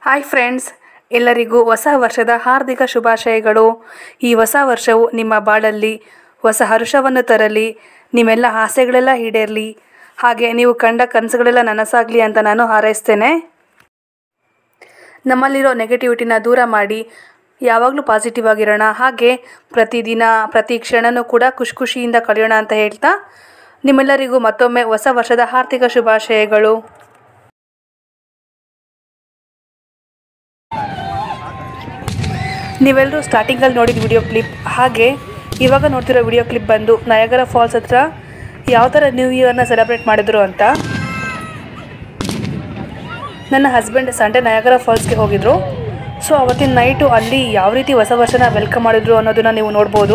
hi friends ಎಲ್ಲರಿಗೂ ಹೊಸ ವರ್ಷದ ಹಾರ್ದಿಕ ಶುಭಾಶಯಗಳು ಈ ಹೊಸ ವರ್ಷವು ನಿಮ್ಮ ಬಾಳಲ್ಲಿ ಹೊಸ ಹರುಷವನ್ನು ತರಲಿ ನಿಮ್ಮೆಲ್ಲ ಆಸೆಗಳೆಲ್ಲ ಈಡೇರಲಿ ಹಾಗೆ ನೀವು ಕಂಡ ಕನಸುಗಳೆಲ್ಲ ನನಸಾಗಲಿ ಅಂತ ನಾನು ಹಾರೈಸ್ತೇನೆ ನಮ್ಮಲ್ಲಿರೋ ನೆಗೆಟಿವಿಟಿನ ದೂರ ಮಾಡಿ ಯಾವಾಗಲೂ ಪಾಸಿಟಿವ್ ಆಗಿರೋಣ ಹಾಗೆ ಪ್ರತಿದಿನ ಪ್ರತಿ ಕ್ಷಣನೂ ಕೂಡ ಖುಷಿ ಖುಷಿಯಿಂದ ಕಳೆಯೋಣ ಅಂತ ಹೇಳ್ತಾ ನಿಮ್ಮೆಲ್ಲರಿಗೂ ಮತ್ತೊಮ್ಮೆ ಹೊಸ ವರ್ಷದ ಹಾರ್ದಿಕ ಶುಭಾಶಯಗಳು ನೀವೆಲ್ಲರೂ ಸ್ಟಾರ್ಟಿಂಗಲ್ಲಿ ನೋಡಿದ ವಿಡಿಯೋ ಕ್ಲಿಪ್ ಹಾಗೆ ಇವಾಗ ನೋಡ್ತಿರೋ ವಿಡಿಯೋ ಕ್ಲಿಪ್ ಬಂದು ನಯಗರ ಫಾಲ್ಸ್ ಹತ್ರ ಯಾವ ಥರ ನ್ಯೂ ಇಯರ್ನ ಸೆಲೆಬ್ರೇಟ್ ಮಾಡಿದ್ರು ಅಂತ ನನ್ನ ಹಸ್ಬೆಂಡ್ ಸಂಡೇ ನಯಗರ ಫಾಲ್ಸ್ಗೆ ಹೋಗಿದ್ರು ಸೊ ಅವತ್ತಿನ ನೈಟು ಅಲ್ಲಿ ಯಾವ ರೀತಿ ಹೊಸ ವರ್ಷನ ವೆಲ್ಕಮ್ ಮಾಡಿದ್ರು ಅನ್ನೋದನ್ನ ನೀವು ನೋಡ್ಬೋದು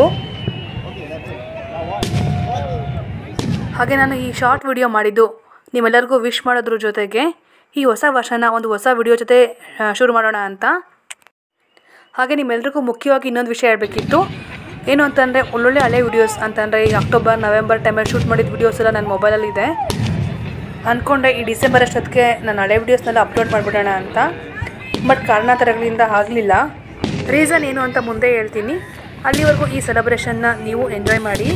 ಹಾಗೆ ನಾನು ಈ ಶಾರ್ಟ್ ವಿಡಿಯೋ ಮಾಡಿದ್ದು ನಿಮ್ಮೆಲ್ಲರಿಗೂ ವಿಶ್ ಮಾಡೋದ್ರ ಜೊತೆಗೆ ಈ ಹೊಸ ವರ್ಷನ ಒಂದು ಹೊಸ ವಿಡಿಯೋ ಜೊತೆ ಆ, ಶುರು ಮಾಡೋಣ ಅಂತ ಹಾಗೆ ನಿಮ್ಮೆಲ್ರಿಗೂ ಮುಖ್ಯವಾಗಿ ಇನ್ನೊಂದು ವಿಷಯ ಹೇಳಬೇಕಿತ್ತು ಏನು ಅಂತಂದರೆ ಒಳ್ಳೊಳ್ಳೆ ಹಳೆ ವಿಡಿಯೋಸ್ ಅಂತಂದರೆ ಈ ಅಕ್ಟೋಬರ್ ನವೆಂಬರ್ ಟೈಮಲ್ಲಿ ಶೂಟ್ ಮಾಡಿದ ವಿಡಿಯೋಸ್ ಎಲ್ಲ ನನ್ನ ಮೊಬೈಲಲ್ಲಿ ಇದೆ ಅಂದ್ಕೊಂಡೆ ಈ ಡಿಸೆಂಬರ್ ಅಷ್ಟೊತ್ತಿಗೆ ನಾನು ಹಳೆ ವಿಡಿಯೋಸ್ನೆಲ್ಲ ಅಪ್ಲೋಡ್ ಮಾಡಿಬಿಡೋಣ ಅಂತ ಬಟ್ ಕಾರಣಾಂತರಗಳಿಂದ ಆಗಲಿಲ್ಲ ರೀಸನ್ ಏನು ಅಂತ ಮುಂದೆ ಹೇಳ್ತೀನಿ ಅಲ್ಲಿವರೆಗೂ ಈ ಸೆಲೆಬ್ರೇಷನ್ನ ನೀವು ಎಂಜಾಯ್ ಮಾಡಿ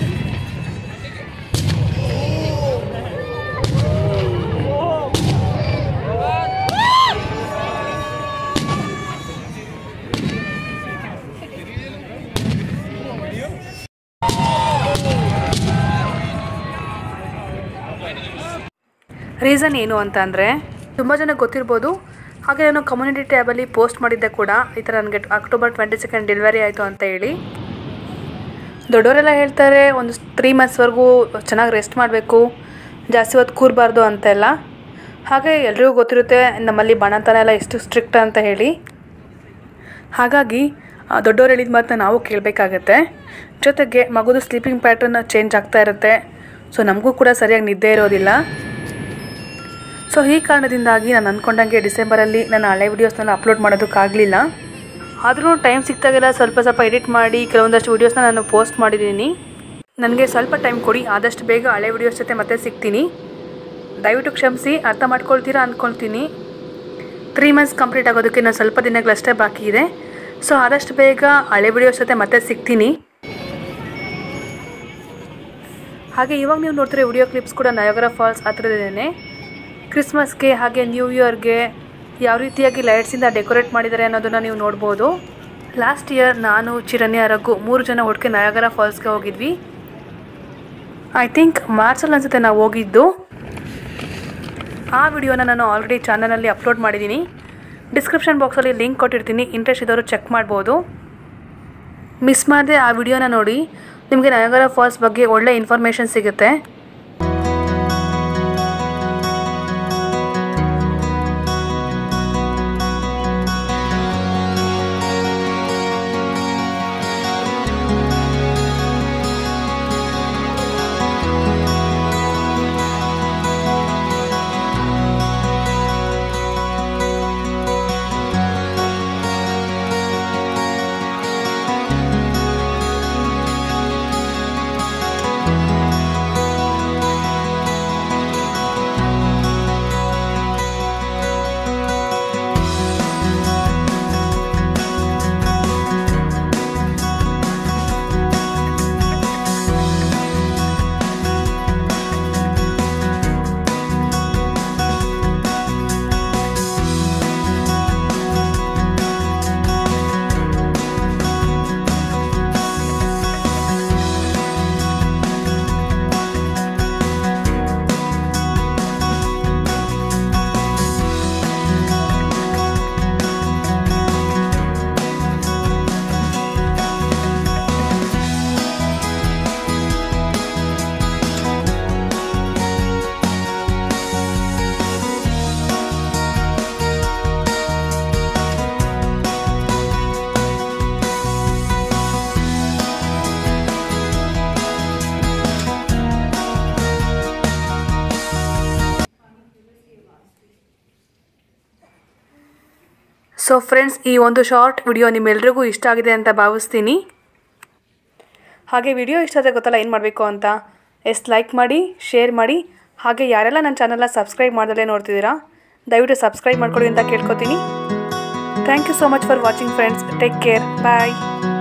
ರೀಸನ್ ಏನು ಅಂತ ಅಂದರೆ ತುಂಬ ಜನ ಗೊತ್ತಿರ್ಬೋದು ಹಾಗೆ ನಾನು ಕಮ್ಯುನಿಟಿ ಟ್ಯಾಬಲ್ಲಿ ಪೋಸ್ಟ್ ಮಾಡಿದ್ದೆ ಕೂಡ ಈ ಥರ ನನಗೆ ಅಕ್ಟೋಬರ್ ಟ್ವೆಂಟಿ ಸೆಕೆಂಡ್ ಡೆಲಿವರಿ ಆಯಿತು ಅಂತ ಹೇಳಿ ದೊಡ್ಡವರೆಲ್ಲ ಹೇಳ್ತಾರೆ ಒಂದು ತ್ರೀ ಮಂತ್ಸ್ವರೆಗೂ ಚೆನ್ನಾಗಿ ರೆಸ್ಟ್ ಮಾಡಬೇಕು ಜಾಸ್ತಿ ಹೊತ್ತು ಕೂರಬಾರ್ದು ಅಂತೆಲ್ಲ ಹಾಗೆ ಎಲ್ರಿಗೂ ಗೊತ್ತಿರುತ್ತೆ ನಮ್ಮಲ್ಲಿ ಬಾಣಂತನ ಎಲ್ಲ ಎಷ್ಟು ಸ್ಟ್ರಿಕ್ಟ್ ಅಂತ ಹೇಳಿ ಹಾಗಾಗಿ ಆ, ದೊಡ್ಡವ್ರು ಹೇಳಿದ ಮಾತನ್ನ ನಾವು ಕೇಳಬೇಕಾಗತ್ತೆ ಜೊತೆಗೆ ಮಗುದು ಸ್ಲೀಪಿಂಗ್ ಪ್ಯಾಟರ್ನ್ ಚೇಂಜ್ ಆಗ್ತಾ ಇರುತ್ತೆ ಸೊ ನಮಗೂ ಕೂಡ ಸರಿಯಾಗಿ ನಿದ್ದೆ ಇರೋದಿಲ್ಲ ಸೊ ಈ ಕಾರಣದಿಂದಾಗಿ ನಾನು ಅಂದ್ಕೊಂಡಂಗೆ ಡಿಸೆಂಬರಲ್ಲಿ ನನ್ನ ಹಳೆ ವೀಡಿಯೋಸ್ನೆಲ್ಲ ಅಪ್ಲೋಡ್ ಮಾಡೋದಕ್ಕಾಗಲಿಲ್ಲ ಆದರೂ ಟೈಮ್ ಸಿಕ್ತಾಗೆಲ್ಲ ಸ್ವಲ್ಪ ಸ್ವಲ್ಪ ಎಡಿಟ್ ಮಾಡಿ ಕೆಲವೊಂದಷ್ಟು ವೀಡಿಯೋಸ್ನ ನಾನು ಪೋಸ್ಟ್ ಮಾಡಿದ್ದೀನಿ ನನಗೆ ಸ್ವಲ್ಪ ಟೈಮ್ ಕೊಡಿ ಆದಷ್ಟು ಬೇಗ ಹಳೆ ವೀಡಿಯೋಸ್ ಜೊತೆ ಮತ್ತೆ ಸಿಗ್ತೀನಿ ದಯವಿಟ್ಟು ಕ್ಷಮಿಸಿ ಅರ್ಥ ಮಾಡ್ಕೊಳ್ತೀರಾ ಅಂದ್ಕೊಳ್ತೀನಿ ತ್ರೀ ಮಂತ್ಸ್ ಕಂಪ್ಲೀಟ್ ಆಗೋದಕ್ಕೆ ಇನ್ನೂ ಸ್ವಲ್ಪ ದಿನಗಳಷ್ಟೇ ಬಾಕಿ ಇದೆ ಸೊ ಆದಷ್ಟು ಬೇಗ ಹಳೆ ವಿಡಿಯೋಸ್ ಜೊತೆ ಮತ್ತೆ ಸಿಗ್ತೀನಿ ಹಾಗೆ ಇವಾಗ ನೀವು ನೋಡ್ತಿರೋ ವಿಡಿಯೋ ಕ್ಲಿಪ್ಸ್ ಕೂಡ ನಯಗರ ಫಾಲ್ಸ್ ಹತ್ರದೇನೆ ಕ್ರಿಸ್ಮಸ್ಗೆ ಹಾಗೆ ನ್ಯೂ ಇಯರ್ಗೆ ಯಾವ ರೀತಿಯಾಗಿ ಲೈಟ್ಸಿಂದ ಡೆಕೋರೇಟ್ ಮಾಡಿದ್ದಾರೆ ಅನ್ನೋದನ್ನು ನೀವು ನೋಡ್ಬೋದು ಲಾಸ್ಟ್ ಇಯರ್ ನಾನು ಚಿರನ್ಯ ರಘು ಮೂರು ಜನ ಒಟ್ಟಿಗೆ ನಯಗರ ಫಾಲ್ಸ್ಗೆ ಹೋಗಿದ್ವಿ ಐ ಥಿಂಕ್ ಮಾರ್ಚಲ್ಲಿ ಅನ್ಸುತ್ತೆ ನಾವು ಹೋಗಿದ್ದು ಆ ವಿಡಿಯೋನ ನಾನು ಆಲ್ರೆಡಿ ಚಾನಲಲ್ಲಿ ಅಪ್ಲೋಡ್ ಮಾಡಿದ್ದೀನಿ ಡಿಸ್ಕ್ರಿಪ್ಷನ್ ಬಾಕ್ಸಲ್ಲಿ ಲಿಂಕ್ ಕೊಟ್ಟಿರ್ತೀನಿ ಇಂಟ್ರೆಸ್ಟ್ ಇದ್ದವರು ಚೆಕ್ ಮಾಡ್ಬೋದು ಮಿಸ್ ಮಾಡದೆ ಆ ವಿಡಿಯೋನ ನೋಡಿ ನಿಮಗೆ ನಯಗರ ಫಾಲ್ಸ್ ಬಗ್ಗೆ ಒಳ್ಳೆ ಇನ್ಫಾರ್ಮೇಷನ್ ಸಿಗುತ್ತೆ ಸೊ ಫ್ರೆಂಡ್ಸ್ ಈ ಒಂದು ಶಾರ್ಟ್ ವಿಡಿಯೋ ನಿಮ್ಮೆಲ್ರಿಗೂ ಇಷ್ಟ ಆಗಿದೆ ಅಂತ ಭಾವಿಸ್ತೀನಿ ಹಾಗೆ ವಿಡಿಯೋ ಇಷ್ಟ ಆದರೆ ಗೊತ್ತಲ್ಲ ಏನು ಮಾಡಬೇಕು ಅಂತ ಎಸ್ ಲೈಕ್ ಮಾಡಿ ಶೇರ್ ಮಾಡಿ ಹಾಗೆ ಯಾರೆಲ್ಲ ನನ್ನ ಚಾನಲ್ನ ಸಬ್ಸ್ಕ್ರೈಬ್ ಮಾಡ್ದಲೇ ನೋಡ್ತಿದ್ದೀರಾ ದಯವಿಟ್ಟು ಸಬ್ಸ್ಕ್ರೈಬ್ ಮಾಡ್ಕೊಳ್ಳಿ ಅಂತ ಕೇಳ್ಕೊತೀನಿ thank you so much for watching friends take care bye